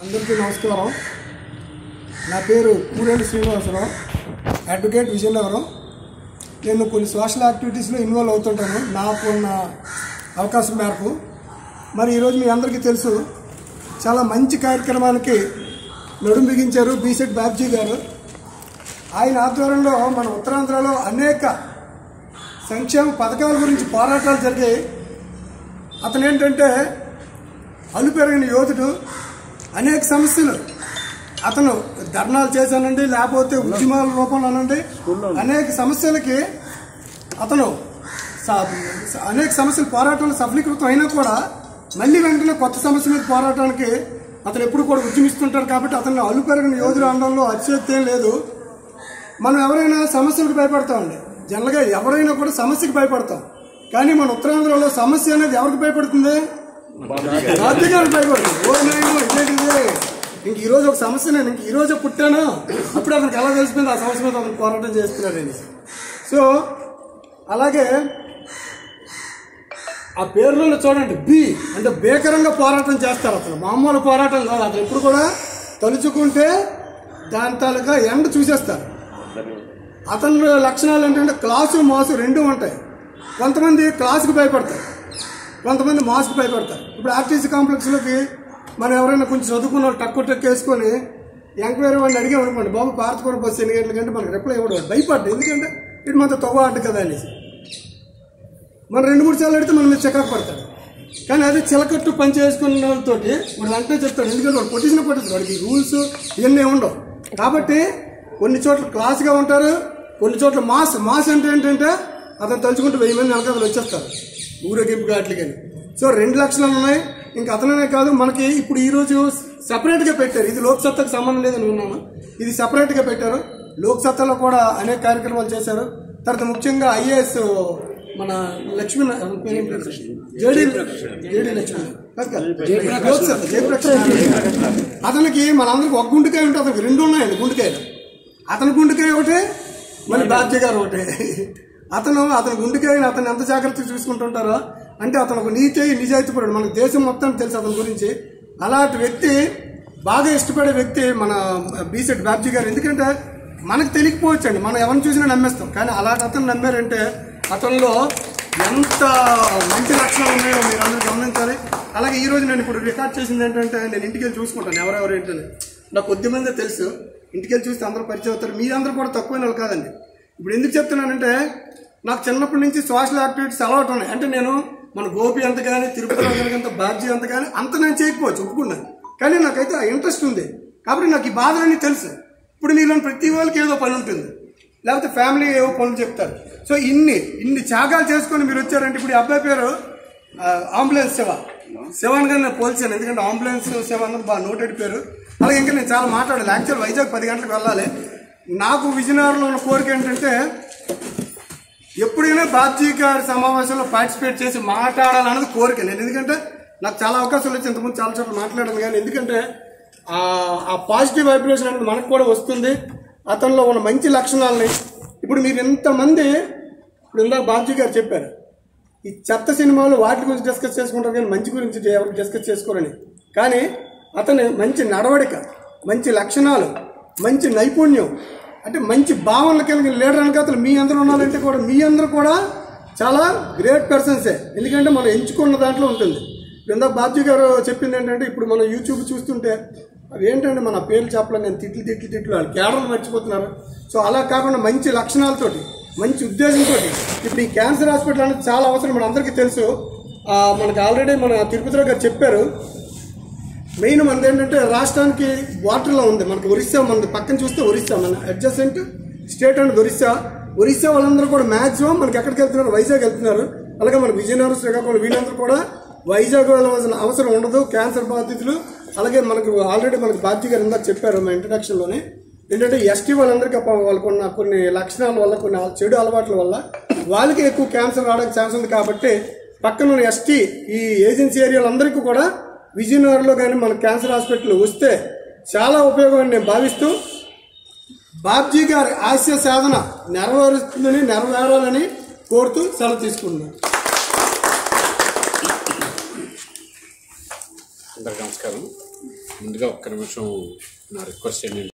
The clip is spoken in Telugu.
అందరికీ నమస్కారం నా పేరు కూరేడు శ్రీనివాసరావు అడ్వకేట్ విజయనగరం నేను కొన్ని సోషల్ యాక్టివిటీస్లో ఇన్వాల్వ్ అవుతుంటాను నాకు ఉన్న అవకాశం మేరకు మరి ఈరోజు మీ అందరికీ తెలుసు చాలా మంచి కార్యక్రమానికి నడుం బిగించారు బీసెట్ బాబ్జీ గారు ఆయన ఆధ్వర్యంలో మన ఉత్తరాంధ్రలో అనేక సంక్షేమ పథకాల గురించి పోరాటాలు జరిగాయి అతను ఏంటంటే అలు పెరిగిన యోధుడు అనేక సమస్యలు అతను ధర్నాలు చేశానండి లేకపోతే ఉద్యమాల రూపంలో అనండి అనేక సమస్యలకి అతను స- అనేక సమస్యలు పోరాటంలో సఫలీకృతం అయినా కూడా మళ్ళీ వెంటనే కొత్త సమస్య మీద పోరాటానికి అతను ఎప్పుడు కూడా ఉద్యమిస్తుంటాడు కాబట్టి అతను అల్లు పెరిగిన యోధుడు అనడంలో అతిశక్తి ఏం లేదు మనం ఎవరైనా సమస్యలకు భయపడతామండి జనరల్గా ఎవరైనా కూడా సమస్యకి భయపడతాం కానీ మన ఉత్తరాంధ్రలో సమస్య అనేది ఎవరికి భయపడుతుంది బాధ్య గారికి భయపడుతుంది ఓ నాయనో ఇదేంటిది ఇంక ఈ రోజు ఒక సమస్య నేను ఇంక ఈ రోజే పుట్టాను అప్పుడు అతనికి ఎలా తెలిసిపోయింది ఆ సమస్య మీద అతను పోరాటం చేస్తున్నాడని సో అలాగే ఆ పేర్లలో చూడండి బి అంటే భీకరంగా పోరాటం చేస్తారు అతను మామూలు పోరాటం కాదు అతను ఎప్పుడు కూడా తలుచుకుంటే దాని తాలూకా ఎండ చూసేస్తారు అతని లక్షణాలు ఏంటంటే క్లాసు మాసు రెండు ఉంటాయి కొంతమంది క్లాసుకు భయపడతారు కొంతమంది మాస్క్ భయపడతారు ఇప్పుడు ఆర్టీసీ కాంప్లెక్స్లోకి మనం ఎవరైనా కొంచెం చదువుకున్న వాళ్ళు టక్కు టక్కు వేసుకొని ఎంక్వైరీ వాడిని అడిగాం అనుకోండి బాబు పార్తకూడ బస్సు ఎన్ని గంటలకంటే మనకు రిప్లై ఇవ్వడం భయపడ్డా ఎందుకంటే ఇది మనతో తవ్వ అడ్డు కదా అనేసి మనం రెండు మూడు సార్లు అడిగితే మన మీద చికాకు పడతాడు కానీ అదే చిలకట్టు పని చేసుకున్న వాళ్ళతోటి వాడు వెంటనే చెప్తాడు ఎందుకంటే వాడు కొట్టించిన కొట్టింది వాడికి రూల్స్ ఇవన్నీ ఉండవు కాబట్టి కొన్ని చోట్ల క్లాస్గా ఉంటారు కొన్ని చోట్ల మాస్ మాస్ అంటే ఏంటంటే అతను తలుచుకుంటూ వెయ్యి మంది నెలకథలు వచ్చేస్తారు ఊరేగింపు ఘాట్లకని సో రెండు లక్షలు ఉన్నాయి ఇంకా అతననే కాదు మనకి ఇప్పుడు ఈ రోజు సెపరేట్ గా పెట్టారు ఇది లోక్ సత్తాకు సంబంధం లేదని విన్నాను ఇది సెపరేట్ గా పెట్టారు లోక్ సత్తాలో కూడా అనేక కార్యక్రమాలు చేశారు తర్వాత ముఖ్యంగా ఐఏఎస్ మన లక్ష్మీ జేడీ జేడీ లక్ష్మీ కాదు కాదు. లోక్ సత్తా, జయప్రకాష్ అతనికి మనందరికి ఒక గుండెకాయ ఉంటే అతనికి రెండు ఉన్నాయండి గుండెకాయలు అతని గుండెకాయ ఒకటే మళ్ళీ బాధ్య గారు ఒకటే అతను అతని గుండెకాయని అతను ఎంత జాగ్రత్తగా చూసుకుంటుంటారో అంటే అతను ఒక నీతి నిజాయితీపరుడు మనకు దేశం మొత్తం తెలుసు అతని గురించి అలాంటి వ్యక్తి బాగా ఇష్టపడే వ్యక్తి మన బీసెట్ బాబ్జీ గారు ఎందుకంటే మనకు తెలియకపోవచ్చు అండి మనం ఎవరిని చూసినా నమ్మేస్తాం కానీ అలాంటి అతను నమ్మారంటే అతనిలో ఎంత మంచి లక్షణాలు ఉన్నాయో మీరు అందరూ గమనించాలి అలాగే ఈ రోజు నేను ఇప్పుడు రికార్డ్ చేసింది ఏంటంటే నేను ఇంటికి వెళ్ళి చూసుకుంటాను ఎవరెవరు ఏంటని నాకు కొద్ది మందే తెలుసు ఇంటికి వెళ్ళి చూస్తే అందరూ పరిచయం అవుతారు మీరందరూ కూడా తక్కువైన వాళ్ళు కాదండి ఇప్పుడు ఎందుకు చెప్తున్నానంటే నాకు చిన్నప్పటి నుంచి సోషల్ యాక్టివిటీస్ అలవాటు ఉన్నాయి అంటే నేను మన గోపి అంత కానీ తిరుపతి అంత బాబ్జీ అంత కానీ అంత నేను చేయకపోవచ్చు ఒప్పుకున్నాను కానీ నాకైతే ఆ ఇంట్రెస్ట్ ఉంది కాబట్టి నాకు ఈ బాధలన్నీ తెలుసు ఇప్పుడు మీలో ప్రతి వాళ్ళకి ఏదో పని ఉంటుంది లేకపోతే ఫ్యామిలీ ఏవో పనులు చెప్తారు సో ఇన్ని ఇన్ని త్యాగాలు చేసుకొని మీరు వచ్చారంటే ఇప్పుడు ఈ అబ్బాయి పేరు ఆ, అంబులెన్స్ సేవ శివాన్ గారు నేను పోల్చాను ఎందుకంటే అంబులెన్స్ సేవ అన్నది బాగా నోటెడ్ పేరు అలాగే ఇంకా నేను చాలా మాట్లాడాలి యాక్చువల్ వైజాగ్ పది గంటలకు వెళ్ళాలి నాకు విజయనగరంలో ఉన్న కోరిక ఏంటంటే ఎప్పుడైనా బాబ్జీ గారి సమావేశంలో పార్టిసిపేట్ చేసి మాట్లాడాలన్నది కోరిక నేను ఎందుకంటే నాకు చాలా అవకాశాలు వచ్చి ఇంతకుముందు చాలా చోట్ల మాట్లాడాను కానీ ఎందుకంటే ఆ- ఆ పాజిటివ్ వైబ్రేషన్ అనేది మనకు కూడా వస్తుంది అతనిలో ఉన్న మంచి లక్షణాలని ఇప్పుడు మీరు ఎంతమంది ఇప్పుడు ఇందాక బాబ్జీ గారు చెప్పారు ఈ చెత్త సినిమాలు వాటి గురించి డిస్కస్ చేసుకుంటారు కానీ మంచి గురించి ఎవరు డిస్కస్ చేసుకోరని కానీ అతని మంచి నడవడిక మంచి లక్షణాలు మంచి నైపుణ్యం అంటే మంచి భావనలు కలిగిన లీడర్ అనక అతను మీ అందరూ ఉన్నారంటే కూడా మీ అందరూ కూడా చాలా గ్రేట్ పర్సన్సే ఎందుకంటే మనం ఎంచుకున్న దాంట్లో ఉంటుంది ఇందాక బాబ్జీ గారు చెప్పింది ఏంటంటే ఇప్పుడు మనం యూట్యూబ్ చూస్తుంటే అవి ఏంటంటే మన పేర్లు చెప్పలేదు నేను తిట్లు తిట్లు తిట్లు వాళ్ళు కేడర్లు మర్చిపోతున్నారు సో అలా కాకుండా మంచి లక్షణాలతోటి మంచి ఉద్దేశంతో ఇప్పుడు ఈ క్యాన్సర్ హాస్పిటల్ అనేది చాలా అవసరం మన అందరికీ తెలుసు ఆ, మనకి ఆల్రెడీ మన తిరుపతిరావు గారు చెప్పారు మెయిన్ మనది ఏంటంటే రాష్ట్రానికి వాటర్లో ఉంది మనకి ఒరిస్సా మనది పక్కన చూస్తే ఒరిస్సా మన adjacent state and Orissa Orissa వాళ్ళందరూ కూడా మాక్సిమం మనకి ఎక్కడికి వెళ్తున్నారు వైజాగ్ వెళ్తున్నారు అలాగే మన విజయనగరం శ్రీకాకుళం వీళ్ళందరూ కూడా వైజాగ్ వెళ్ళవలసిన అవసరం ఉండదు క్యాన్సర్ బాధితులు అలాగే మనకు ఆల్రెడీ మనకి బాధ్య గారు ఇందాక చెప్పారు మా ఇంట్రడక్షన్లోనే ఏంటంటే ఎస్టీ వాళ్ళందరికీ పాపం వాళ్ళకున్న కొన్ని లక్షణాల వల్ల కొన్ని చెడు అలవాట్ల వల్ల వాళ్ళకి ఎక్కువ క్యాన్సర్ రావడానికి ఛాన్స్ ఉంది కాబట్టి పక్కన ఉన్న ఎస్టీ ఈ ఏజెన్సీ ఏరియాలందరికీ కూడా విజయనగరంలో కానీ మన క్యాన్సర్ హాస్పిటల్ వస్తే చాలా ఉపయోగం అని నేను భావిస్తూ బాబ్జీ గారి ఆశయ సాధన నెరవేరుస్తుందని నెరవేరాలని కోరుతూ సెలవు తీసుకుంటున్నాను అందరికి నమస్కారం ముందుగా ఒక్క నిమిషం నా రిక్వెస్ట్ ఏంటంటే